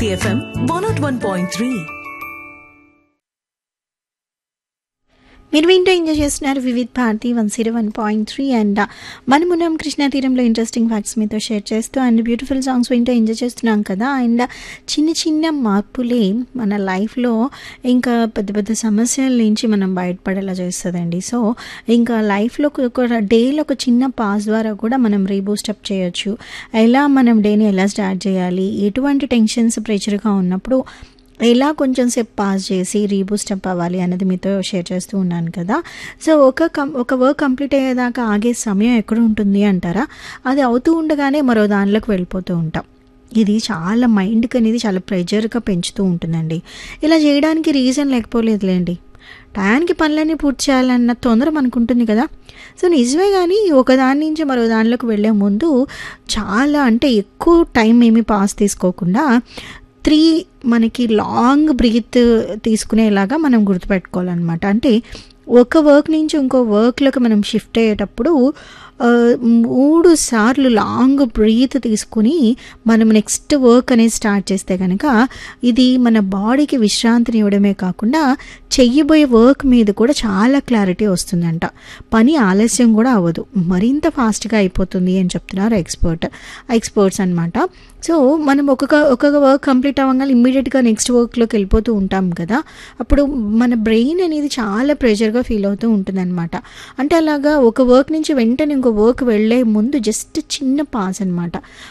Hiti FM 101.3. మీరు వింటూ enjoy చేస్తున్నారు Vividh Bharati one zero one point three and మనమున్నాం కృష్ణా తీరంలో ఇంట్రెస్టింగ్ ఫ్యాక్ట్స్ మీతో షేర్ చేస్తూ అండ్ బ్యూటిఫుల్ సాంగ్స్ వింటూ ఎంజాయ్ చేస్తున్నాం కదా అండ్ చిన్న చిన్న మార్పులే మన లైఫ్లో ఇంకా పెద్ద పెద్ద సమస్యల నుంచి మనం బయటపడేలా చేస్తుందండి సో ఇంకా లైఫ్లో ఒక డేలో ఒక చిన్న పాస్ ద్వారా కూడా మనం రీబూస్టప్ చేయొచ్చు ఎలా మనం డేని ఎలా స్టార్ట్ చేయాలి ఎటువంటి టెన్షన్స్ ప్రెషర్గా ఉన్నప్పుడు ఎలా కొంచెం సేపు పాస్ చేసి రీబూస్టప్ అవ్వాలి అనేది మీతో షేర్ చేస్తూ ఉన్నాను కదా సో ఒక కం ఒక వర్క్ కంప్లీట్ అయ్యేదాకా ఆగే సమయం ఎక్కడ ఉంటుంది అంటారా అది అవుతూ ఉండగానే మరో దానిలోకి వెళ్ళిపోతూ ఉంటాం ఇది చాలా మైండ్కి అనేది చాలా ప్రెజర్గా పెంచుతూ ఉంటుందండి ఇలా చేయడానికి రీజన్ లేకపోలేదులేండి టయానికి పనులన్నీ పూర్తి చేయాలన్న తొందర మనకు ఉంటుంది కదా సో నిజమే కానీ ఒక దాని నుంచి మరో దానిలోకి వెళ్ళే ముందు చాలా అంటే ఎక్కువ టైం ఏమి పాస్ తీసుకోకుండా త్రీ మనకి లాంగ్ బ్రీత్ తీసుకునేలాగా మనం గుర్తుపెట్టుకోవాలన్నమాట అంటే ఒక వర్క్ నుంచి ఇంకో వర్క్లోకి మనం షిఫ్ట్ అయ్యేటప్పుడు ఆ, మూడు సార్లు లాంగ్ బ్రీత్ తీసుకుని మనం నెక్స్ట్ వర్క్ అనేది స్టార్ట్ చేస్తే కనుక ఇది మన బాడీకి విశ్రాంతిని ఇవ్వడమే కాకుండా చెయ్యబోయే వర్క్ మీద కూడా చాలా క్లారిటీ వస్తుందంట పని ఆలస్యం కూడా అవ్వదు మరింత ఫాస్ట్గా అయిపోతుంది అని చెప్తున్నారు ఎక్స్పర్ట్ ఎక్స్పర్ట్స్ అనమాట సో మనం ఒక్కొక్క ఒక్కొక్క వర్క్ కంప్లీట్ అవ్వగానే ఇమ్మీడియట్గా నెక్స్ట్ వర్క్లోకి వెళ్ళిపోతూ ఉంటాం కదా అప్పుడు మన బ్రెయిన్ అనేది చాలా ప్రెషర్గా ఫీల్ అవుతూ ఉంటుందన్నమాట అంటే అలాగా ఒక వర్క్ నుంచి వెంటనే ఇంకో వర్క్ వెళ్ళే ముందు జస్ట్ చిన్న పాస్ అనమాట